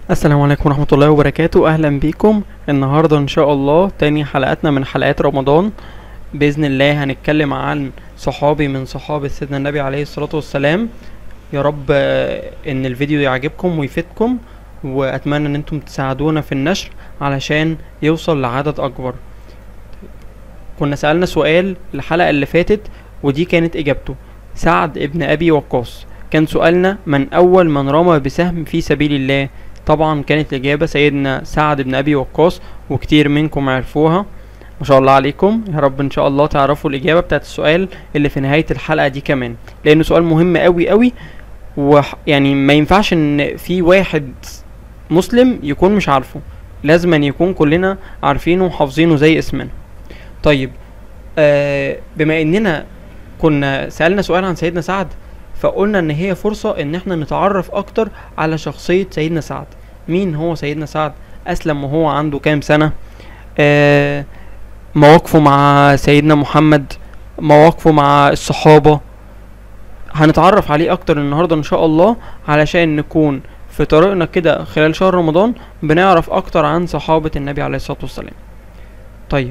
السلام عليكم ورحمة الله وبركاته أهلا بيكم النهاردة إن شاء الله تاني حلقاتنا من حلقات رمضان بإذن الله هنتكلم عن صحابي من صحابة سيدنا النبي عليه الصلاة والسلام يا رب آه، إن الفيديو يعجبكم ويفيدكم وأتمنى إن انتم تساعدونا في النشر علشان يوصل لعدد أكبر كنا سألنا سؤال الحلقة اللي فاتت ودي كانت إجابته سعد ابن أبي وقاص كان سؤالنا من أول من رمى بسهم في سبيل الله طبعا كانت الإجابة سيدنا سعد بن أبي وقاص وكتير منكم عرفوها ما شاء الله عليكم يا رب إن شاء الله تعرفوا الإجابة بتاعت السؤال اللي في نهاية الحلقة دي كمان لأنه سؤال مهم أوي أوي ويعني ما ينفعش إن في واحد مسلم يكون مش عارفه لازم أن يكون كلنا عارفينه وحافظينه زي اسمنا طيب آه بما إننا كنا سألنا سؤال عن سيدنا سعد فقلنا ان هي فرصة ان احنا نتعرف اكتر على شخصية سيدنا سعد مين هو سيدنا سعد اسلم وهو عنده كام سنة آه مواقفه مع سيدنا محمد مواقفه مع الصحابة هنتعرف عليه اكتر النهاردة ان شاء الله علشان نكون في طريقنا كده خلال شهر رمضان بنعرف اكتر عن صحابة النبي عليه الصلاة والسلام طيب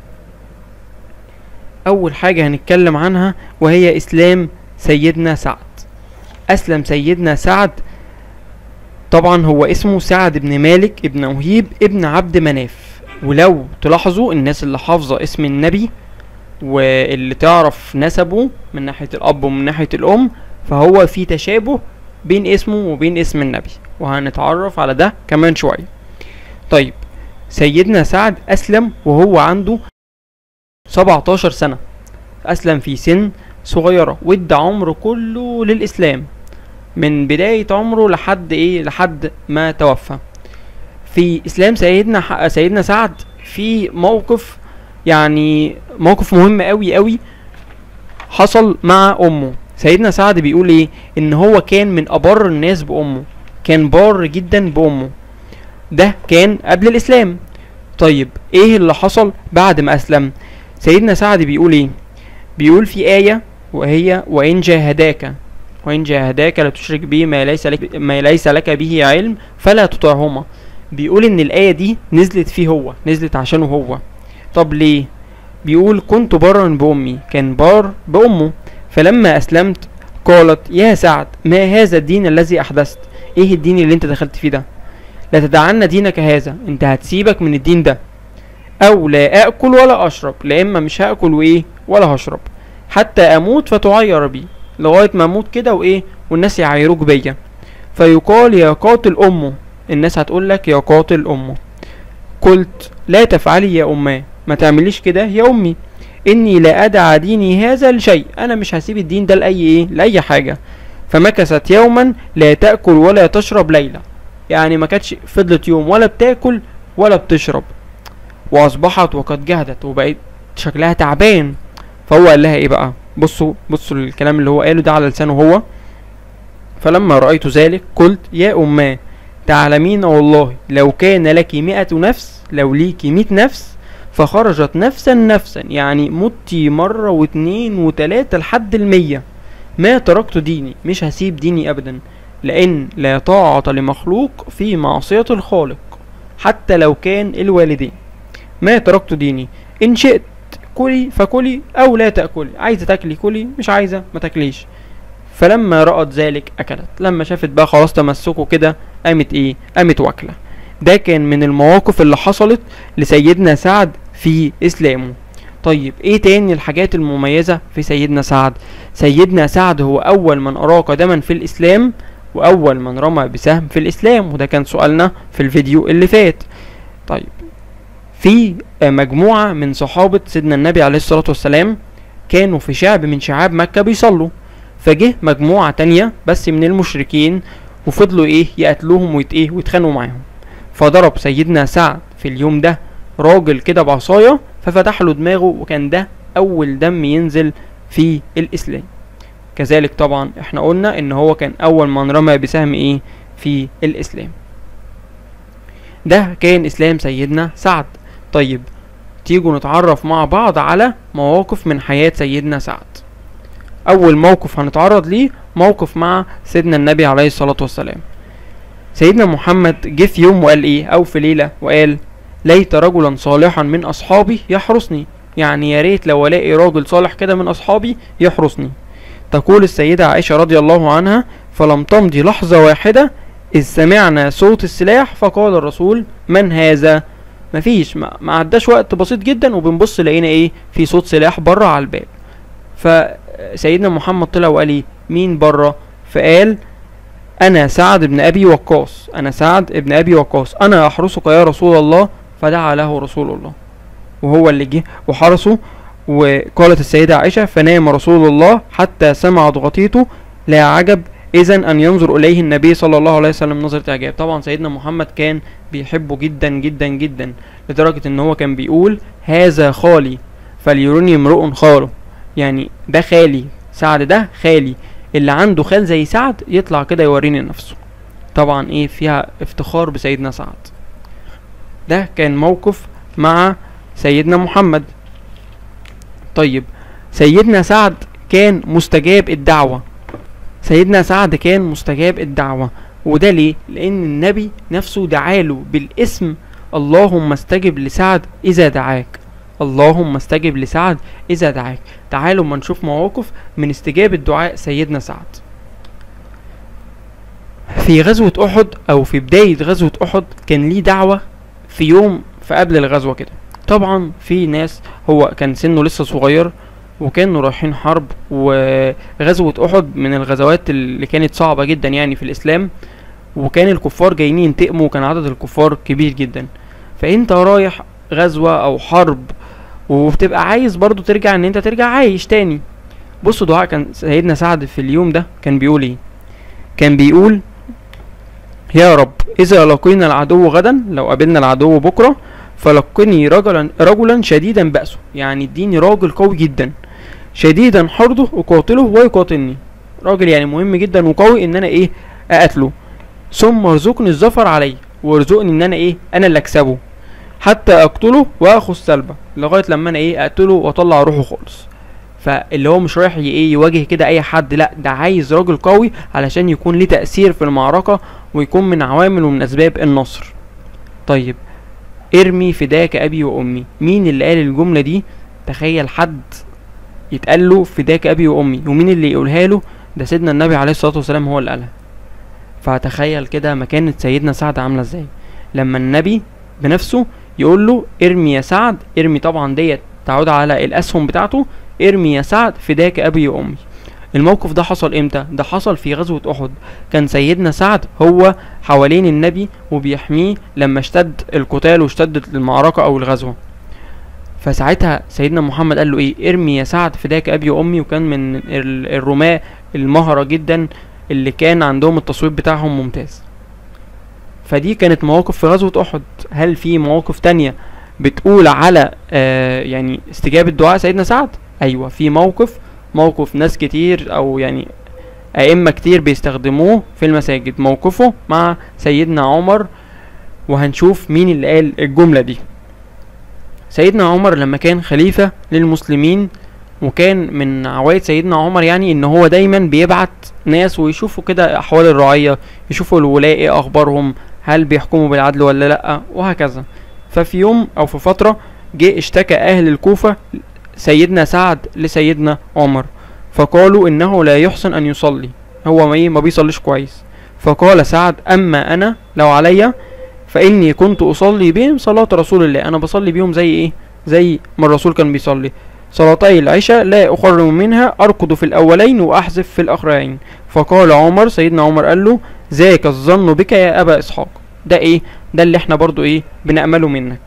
اول حاجة هنتكلم عنها وهي اسلام سيدنا سعد أسلم سيدنا سعد طبعا هو اسمه سعد بن مالك ابن أهيب ابن عبد مناف ولو تلاحظوا الناس اللي حافظة اسم النبي واللي تعرف نسبه من ناحية الأب ومن ناحية الأم فهو في تشابه بين اسمه وبين اسم النبي وهنتعرف على ده كمان شوية طيب سيدنا سعد أسلم وهو عنده 17 سنة أسلم في سن صغيرة وادى عمره كله للإسلام من بداية عمره لحد إيه لحد ما توفى في إسلام سيدنا ح- سيدنا سعد في موقف يعني موقف مهم أوي أوي حصل مع أمه سيدنا سعد بيقول إيه إن هو كان من أبر الناس بأمه كان بار جدا بأمه ده كان قبل الإسلام طيب إيه اللي حصل بعد ما أسلم سيدنا سعد بيقول إيه بيقول في آية وهي وإن جاهداك وإن جاهداك لتشرك به ما ليس لك ما ليس لك به علم فلا تطعهما بيقول إن الآية دي نزلت فيه هو نزلت عشانه هو طب ليه بيقول كنت برا بأمي كان بار بأمه فلما أسلمت قالت يا سعد ما هذا الدين الذي أحدثت إيه الدين اللي أنت دخلت فيه ده لا تدعن دينك هذا أنت هتسيبك من الدين ده أو لا أكل ولا أشرب لا إما مش هأكل وإيه ولا هشرب حتى اموت فتعير بي لغايه ما اموت كده وايه والناس يعايروك بيا فيقال يا قاتل امه الناس هتقول لك يا قاتل امه قلت لا تفعلي يا اماه ما تعمليش كده يا امي اني لا ادعى ديني هذا لشيء انا مش هسيب الدين ده لاي ايه لاي حاجه فمكثت يوما لا تاكل ولا تشرب ليله يعني ما كانتش فضلت يوم ولا بتاكل ولا بتشرب واصبحت وقد جهدت وبقت شكلها تعبان فهو قال لها ايه بقى بصوا بصوا الكلام اللي هو قاله ده على لسانه هو فلما رأيت ذلك قلت يا أماه تعلمين والله لو كان لك مئة نفس لو ليكي مئة نفس فخرجت نفسا نفسا يعني متي مرة واتنين وتلاتة لحد المية ما تركت ديني مش هسيب ديني أبدا لأن لا طاعة لمخلوق في معصية الخالق حتى لو كان الوالدين ما تركت ديني إن شئت كلي فكلي او لا تاكلي عايزه تاكلي كلي مش عايزه ما تاكليش فلما رأت ذلك اكلت لما شافت بقى خلاص تمسكه كده قامت ايه قامت واكله ده كان من المواقف اللي حصلت لسيدنا سعد في اسلامه طيب ايه تاني الحاجات المميزه في سيدنا سعد سيدنا سعد هو اول من ارى قدما في الاسلام واول من رمى بسهم في الاسلام وده كان سؤالنا في الفيديو اللي فات طيب في مجموعة من صحابة سيدنا النبي عليه الصلاة والسلام كانوا في شعب من شعاب مكة بيصلوا فجه مجموعة تانية بس من المشركين وفضلوا ايه يقتلوهم ويت ايه ويتخانقوا معاهم فضرب سيدنا سعد في اليوم ده راجل كده بعصاية ففتح له دماغه وكان ده أول دم ينزل في الإسلام كذلك طبعا احنا قلنا ان هو كان أول من رمى بسهم ايه في الإسلام ده كان إسلام سيدنا سعد طيب تيجوا نتعرف مع بعض على مواقف من حياة سيدنا سعد أول موقف هنتعرض ليه موقف مع سيدنا النبي عليه الصلاة والسلام سيدنا محمد جه في يوم وقال ايه او في ليله وقال ليت رجلا صالحا من اصحابي يحرسني يعني يا ريت لو الاقي راجل صالح كده من اصحابي يحرسني تقول السيدة عائشة رضي الله عنها فلم تمضي لحظة واحدة إذ سمعنا صوت السلاح فقال الرسول من هذا مفيش ما ما عداش وقت بسيط جدا وبنبص لقينا ايه في صوت سلاح بره على الباب فسيدنا محمد طلع وقال ايه مين بره فقال انا سعد بن ابي وقاص انا سعد بن ابي وقاص انا احرسك يا رسول الله فدعا له رسول الله وهو اللي جه وحرسه وقالت السيدة عائشة فنام رسول الله حتى سمع ضغطيته لا عجب إذا أن ينظر إليه النبي صلى الله عليه وسلم نظرة إعجاب طبعا سيدنا محمد كان بيحبه جدا جدا جدا لدرجة إن هو كان بيقول هذا خالي فليرني امرؤ خاله يعني ده خالي سعد ده خالي اللي عنده خال زي سعد يطلع كده يوريني نفسه طبعا ايه فيها افتخار بسيدنا سعد ده كان موقف مع سيدنا محمد طيب سيدنا سعد كان مستجاب الدعوة سيدنا سعد كان مستجاب الدعوة وده ليه لان النبي نفسه دعاله بالاسم اللهم استجب لسعد اذا دعاك اللهم استجب لسعد اذا دعاك تعالوا ما نشوف مواقف من استجابة دعاء سيدنا سعد في غزوة احد او في بداية غزوة احد كان ليه دعوة في يوم في قبل الغزوة كده طبعا في ناس هو كان سنه لسه صغير وكانوا رايحين حرب وغزوة احد من الغزوات اللي كانت صعبة جدا يعني في الاسلام وكان الكفار جايين ينتقموا وكان عدد الكفار كبير جدا فانت رايح غزوة او حرب وبتبقى عايز برضو ترجع ان انت ترجع عايش تاني بصوا دعاء كان سيدنا سعد في اليوم ده كان بيقول ايه كان بيقول يا رب اذا لقينا العدو غدا لو قابلنا العدو بكره فلقني رجلا رجلا شديدا بأسه يعني اديني راجل قوي جدا شديدا حرضه اقاتله ويقاتلني راجل يعني مهم جدا وقوي ان انا ايه اقتله ثم ارزقني الظفر عليه وارزقني ان انا ايه انا اللي اكسبه حتى اقتله واخذ سلبه لغايه لما انا ايه اقتله واطلع روحه خالص فاللي هو مش رايح ي- ايه يواجه كده اي حد لا ده عايز راجل قوي علشان يكون ليه تأثير في المعركة ويكون من عوامل ومن اسباب النصر طيب ارمي فداك ابي وامي مين اللي قال الجملة دي تخيل حد يتقال له فداك ابي وامي ومين اللي يقولها له ده سيدنا النبي عليه الصلاة والسلام هو اللي قالها فتخيل كده مكانة سيدنا سعد عاملة ازاي لما النبي بنفسه يقول له ارمي يا سعد ارمي طبعا ديت تعود على الاسهم بتاعته ارمي يا سعد فداك ابي وامي الموقف ده حصل امتى ده حصل في غزوة احد كان سيدنا سعد هو حوالين النبي وبيحميه لما اشتد القتال واشتدت المعركة او الغزوة فساعتها سيدنا محمد قال له ايه ارمي يا سعد فداك ابي وامي وكان من ال- الرماة المهرة جدا اللي كان عندهم التصويب بتاعهم ممتاز فدي كانت مواقف في غزوة احد هل في مواقف تانية بتقول على آه يعني استجابة دعاء سيدنا سعد ايوه في موقف موقف ناس كتير او يعني ائمة كتير بيستخدموه في المساجد موقفه مع سيدنا عمر وهنشوف مين اللي قال الجملة دي سيدنا عمر لما كان خليفة للمسلمين وكان من عوايد سيدنا عمر يعني ان هو دايما بيبعت ناس ويشوفوا كده احوال الرعية يشوفوا الولاة ايه اخبارهم هل بيحكموا بالعدل ولا لا وهكذا ففي يوم او في فترة جه اشتكى اهل الكوفة سيدنا سعد لسيدنا عمر فقالوا انه لا يحسن ان يصلي هو ما ايه ما بيصليش كويس فقال سعد اما انا لو عليا فاني كنت اصلي بهم صلاة رسول الله انا بصلي بيهم زي ايه زي ما الرسول كان بيصلي صلاتي العشاء لا أخرم منها أركض في الأولين وأحذف في الأخرين فقال عمر سيدنا عمر قال له ذاك الظن بك يا أبا إسحاق ده إيه ده اللي إحنا برضو إيه بنأمله منك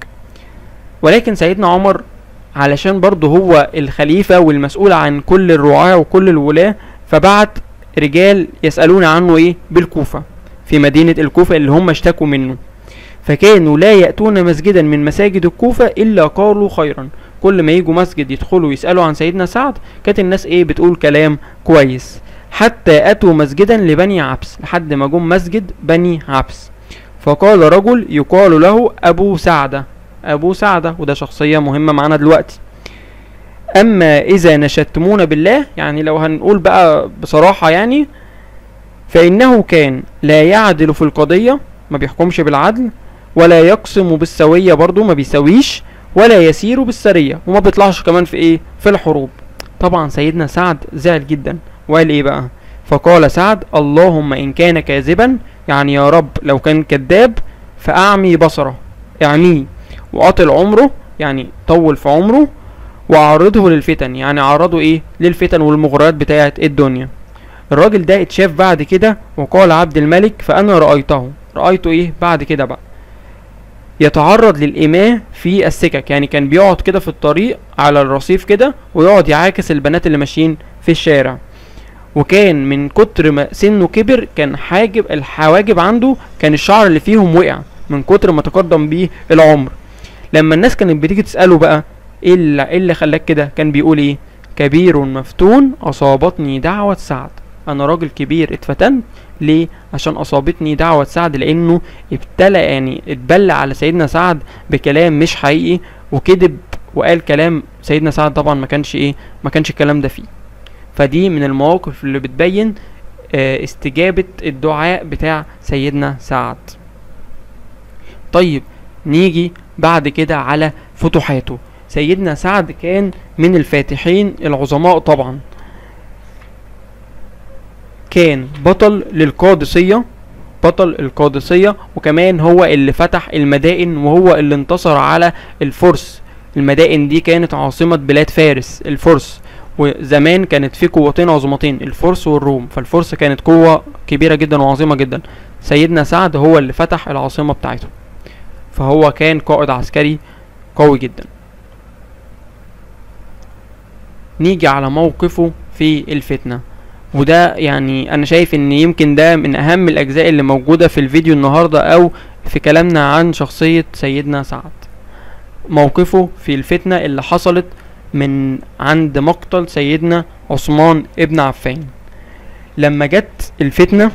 ولكن سيدنا عمر علشان برضو هو الخليفة والمسؤول عن كل الرعاة وكل الولاة فبعت رجال يسألون عنه إيه بالكوفة في مدينة الكوفة اللي هم اشتكوا منه فكانوا لا يأتون مسجدا من مساجد الكوفة إلا قالوا خيرا كل ما يجوا مسجد يدخلوا يسألوا عن سيدنا سعد كانت الناس ايه بتقول كلام كويس حتى أتوا مسجدا لبني عبس لحد ما جم مسجد بني عبس فقال رجل يقال له أبو سعدة أبو سعدة وده شخصية مهمة معانا دلوقتي أما إذا نشدتمون بالله يعني لو هنقول بقى بصراحة يعني فإنه كان لا يعدل في القضية ما بيحكمش بالعدل ولا يقسم بالسوية برضو ما بيسويش ولا يسير بالسرية وما بيطلعش كمان في ايه في الحروب طبعا سيدنا سعد زعل جدا وقال ايه بقى فقال سعد اللهم ان كان كاذبا يعني يا رب لو كان كذاب فاعمي بصره اعميه واطل عمره يعني طول في عمره وعرضه للفتن يعني عرضه ايه للفتن والمغريات بتاعه الدنيا الراجل ده اتشاف بعد كده وقال عبد الملك فانا رايته رايته ايه بعد كده بقى يتعرض للإماء في السكك يعني كان بيقعد كده في الطريق على الرصيف كده ويقعد يعاكس البنات اللي ماشيين في الشارع وكان من كتر ما سنه كبر كان حاجب الحواجب عنده كان الشعر اللي فيهم وقع من كتر ما تقدم بيه العمر لما الناس كانت بتيجي تسأله بقى ايه اللي, إيه اللي خلاك كده كان بيقول ايه كبير مفتون اصابتني دعوة سعد انا راجل كبير اتفتنت ليه عشان اصابتني دعوة سعد لانه ابتلى يعني اتبلى على سيدنا سعد بكلام مش حقيقي وكذب وقال كلام سيدنا سعد طبعا ما كانش ايه ما كانش الكلام ده فيه فدي من المواقف اللي بتبين اه استجابة الدعاء بتاع سيدنا سعد طيب نيجي بعد كده على فتوحاته سيدنا سعد كان من الفاتحين العظماء طبعا كان بطل للقادسية بطل القادسية وكمان هو اللي فتح المدائن وهو اللي انتصر على الفرس المدائن دي كانت عاصمة بلاد فارس الفرس وزمان كانت في قوتين عظمتين الفرس والروم فالفرس كانت قوة كبيرة جدا وعظيمة جدا سيدنا سعد هو اللي فتح العاصمة بتاعته فهو كان قائد عسكري قوي جدا نيجي على موقفه في الفتنة وده يعني انا شايف ان يمكن ده من اهم الاجزاء اللي موجودة في الفيديو النهاردة او في كلامنا عن شخصية سيدنا سعد موقفه في الفتنة اللي حصلت من عند مقتل سيدنا عثمان ابن عفان لما جت الفتنة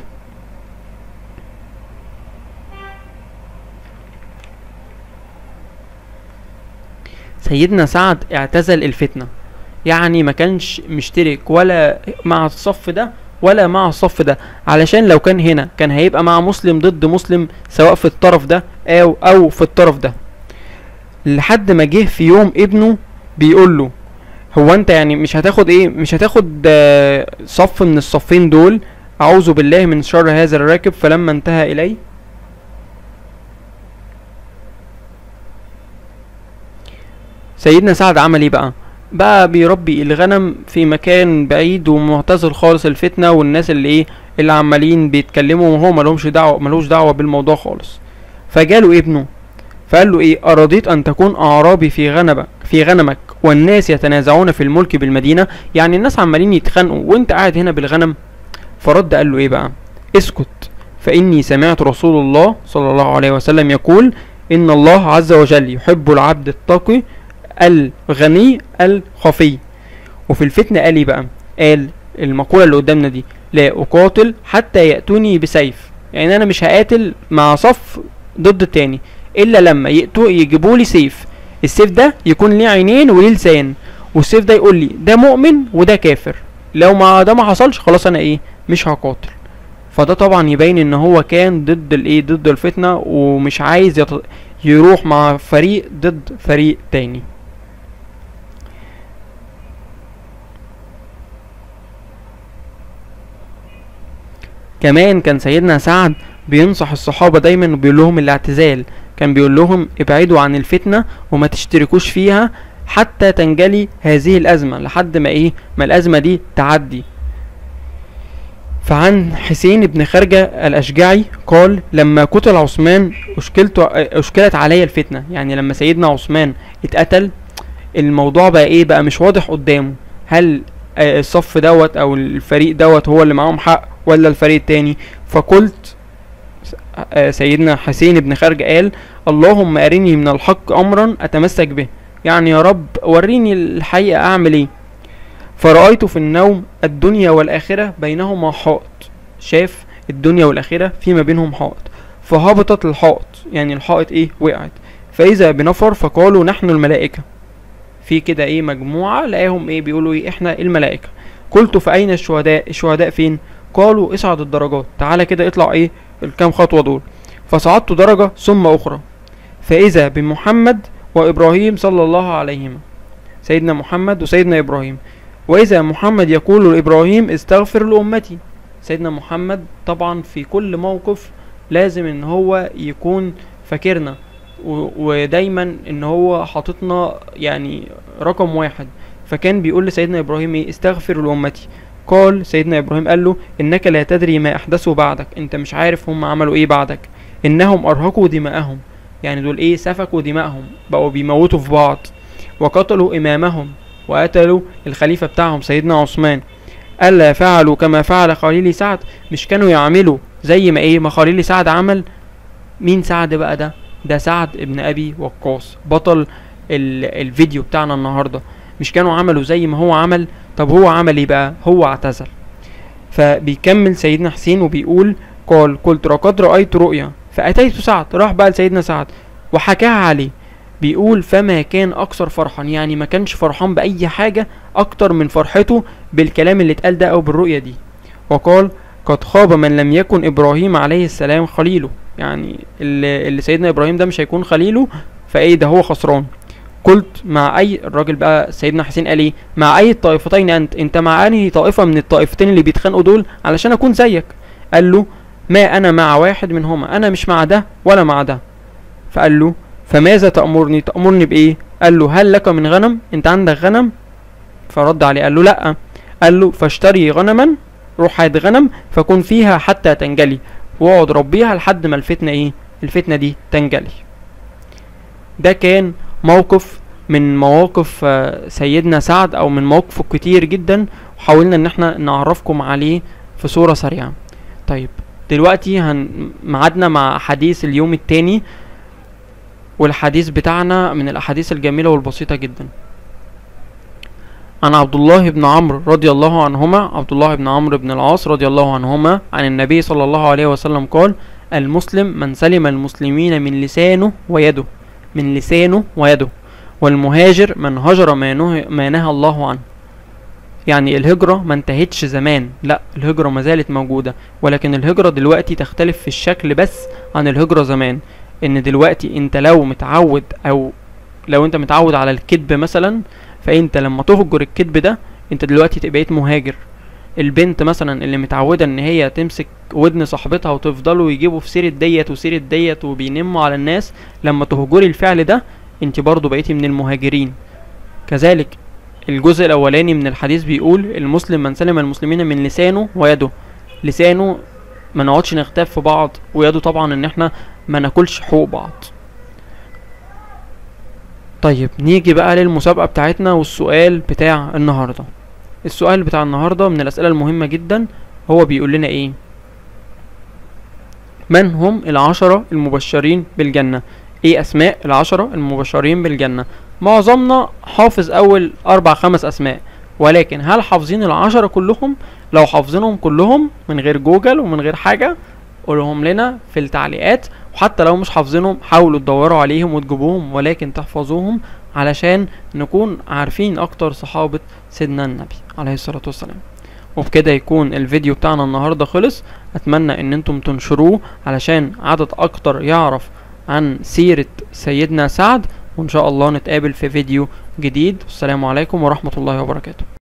سيدنا سعد اعتزل الفتنة يعني ما كانش مشترك ولا مع الصف ده ولا مع الصف ده علشان لو كان هنا كان هيبقى مع مسلم ضد مسلم سواء في الطرف ده او او في الطرف ده لحد ما جه في يوم ابنه بيقول له هو انت يعني مش هتاخد ايه مش هتاخد صف من الصفين دول اعوذ بالله من شر هذا الراكب فلما انتهى الي سيدنا سعد عمل ايه بقى بقى بيربي الغنم في مكان بعيد ومعتزل خالص الفتنه والناس اللي ايه اللي عمالين بيتكلموا وهو ملهمش دعوه ملوش دعوه بالموضوع خالص فجاله ابنه فقال له ايه ارضيت ان تكون اعرابي في غنمك في غنمك والناس يتنازعون في الملك بالمدينه يعني الناس عمالين يتخانقوا وانت قاعد هنا بالغنم فرد قال له ايه بقى اسكت فاني سمعت رسول الله صلى الله عليه وسلم يقول ان الله عز وجل يحب العبد التقي الغني الخفي وفي الفتنة قال ايه بقى قال المقولة اللي قدامنا دي لا أقاتل حتى يأتوني بسيف يعني أنا مش هقاتل مع صف ضد التاني إلا لما يأتوا يجيبوا لي سيف السيف ده يكون ليه عينين وليه لسان والسيف ده يقول لي ده مؤمن وده كافر لو ما ده ما حصلش خلاص أنا إيه مش هقاتل فده طبعا يبين ان هو كان ضد الايه ضد الفتنه ومش عايز يط... يروح مع فريق ضد فريق تاني كمان كان سيدنا سعد بينصح الصحابة دايما وبيقول لهم الاعتزال كان بيقول لهم ابعدوا عن الفتنة وما تشتركوش فيها حتى تنجلي هذه الأزمة لحد ما ايه ما الأزمة دي تعدي فعن حسين بن خرجة الأشجعي قال لما قتل عثمان أشكلت أشكلت علي الفتنة يعني لما سيدنا عثمان اتقتل الموضوع بقى ايه بقى مش واضح قدامه هل الصف دوت او الفريق دوت هو اللي معاهم حق ولا الفريق التاني فقلت سيدنا حسين بن خرج قال اللهم أرني من الحق أمرا أتمسك به يعني يا رب وريني الحقيقة أعمل إيه فرأيت في النوم الدنيا والآخرة بينهما حائط شاف الدنيا والآخرة فيما بينهم حائط فهبطت الحائط يعني الحائط إيه وقعت فإذا بنفر فقالوا نحن الملائكة في كده إيه مجموعة لقاهم إيه بيقولوا إيه إحنا الملائكة قلت فأين الشهداء الشهداء فين قالوا اصعد الدرجات تعالى كده اطلع ايه الكام خطوة دول فصعدت درجة ثم أخرى فإذا بمحمد وإبراهيم صلى الله عليهما سيدنا محمد وسيدنا إبراهيم وإذا محمد يقول لإبراهيم استغفر لأمتي سيدنا محمد طبعا في كل موقف لازم ان هو يكون فاكرنا و- ودايما ان هو حاططنا يعني رقم واحد فكان بيقول لسيدنا ابراهيم ايه استغفر لامتي قال سيدنا ابراهيم قال له انك لا تدري ما احدثوا بعدك انت مش عارف هم عملوا ايه بعدك انهم ارهقوا دماءهم يعني دول ايه سفكوا دماءهم بقوا بيموتوا في بعض وقتلوا امامهم وقتلوا الخليفة بتاعهم سيدنا عثمان ألا فعلوا كما فعل خليل سعد مش كانوا يعملوا زي ما ايه ما خليل سعد عمل مين سعد بقى ده ده سعد ابن ابي وقاص بطل ال الفيديو بتاعنا النهارده مش كانوا عملوا زي ما هو عمل طب هو عمل ايه بقى هو اعتزل فبيكمل سيدنا حسين وبيقول قال قلت لقد رأيت رؤيا فأتيت سعد راح بقى لسيدنا سعد وحكاها عليه بيقول فما كان أكثر فرحا يعني ما كانش فرحان بأي حاجة أكتر من فرحته بالكلام اللي اتقال ده أو بالرؤية دي وقال قد خاب من لم يكن إبراهيم عليه السلام خليله يعني اللي, اللي سيدنا إبراهيم ده مش هيكون خليله فإيه ده هو خسران قلت مع أي الراجل بقى سيدنا حسين قال إيه مع أي الطائفتين أنت أنت مع أنهي طائفة من الطائفتين اللي بيتخانقوا دول علشان أكون زيك قال له ما أنا مع واحد منهما أنا مش مع ده ولا مع ده فقال له فماذا تأمرني تأمرني بإيه قال له هل لك من غنم أنت عندك غنم فرد عليه قال له لأ قال له فاشتري غنما روح هات غنم فكن فيها حتى تنجلي واقعد ربيها لحد ما الفتنة ايه الفتنة دي تنجلي ده كان موقف من مواقف آه، سيدنا سعد او من مواقفه كتير جدا وحاولنا ان احنا نعرفكم عليه في صورة سريعة طيب دلوقتي هن معادنا مع حديث اليوم التاني والحديث بتاعنا من الاحاديث الجميلة والبسيطة جدا عن عبد الله بن عمرو رضي الله عنهما عبد الله بن عمرو بن العاص رضي الله عنهما عن النبي صلى الله عليه وسلم قال المسلم من سلم المسلمين من لسانه ويده من لسانه ويده والمهاجر من هجر ما نهى, ما نهى الله عنه يعني الهجرة ما انتهتش زمان لا الهجرة ما زالت موجودة ولكن الهجرة دلوقتي تختلف في الشكل بس عن الهجرة زمان ان دلوقتي انت لو متعود او لو انت متعود على الكذب مثلا فانت لما تهجر الكذب ده انت دلوقتي بقيت مهاجر البنت مثلا اللي متعودة ان هي تمسك ودن صاحبتها وتفضلوا يجيبوا في سيرة ديت وسيرة ديت وبينموا على الناس لما تهجري الفعل ده انت برضو بقيتي من المهاجرين كذلك الجزء الاولاني من الحديث بيقول المسلم من سلم المسلمين من لسانه ويده لسانه ما نقعدش نغتاب في بعض ويده طبعا ان احنا ما ناكلش حقوق بعض طيب نيجي بقى للمسابقة بتاعتنا والسؤال بتاع النهاردة السؤال بتاع النهاردة من الأسئلة المهمة جدا هو بيقول لنا ايه من هم العشرة المبشرين بالجنة ايه اسماء العشرة المبشرين بالجنة معظمنا حافظ اول اربع خمس اسماء ولكن هل حافظين العشرة كلهم لو حافظينهم كلهم من غير جوجل ومن غير حاجة قولهم لنا في التعليقات وحتى لو مش حافظينهم حاولوا تدوروا عليهم وتجيبوهم ولكن تحفظوهم علشان نكون عارفين اكتر صحابة سيدنا النبي عليه الصلاة والسلام وبكده يكون الفيديو بتاعنا النهاردة خلص اتمنى ان انتم تنشروه علشان عدد اكتر يعرف عن سيرة سيدنا سعد وان شاء الله نتقابل في فيديو جديد والسلام عليكم ورحمة الله وبركاته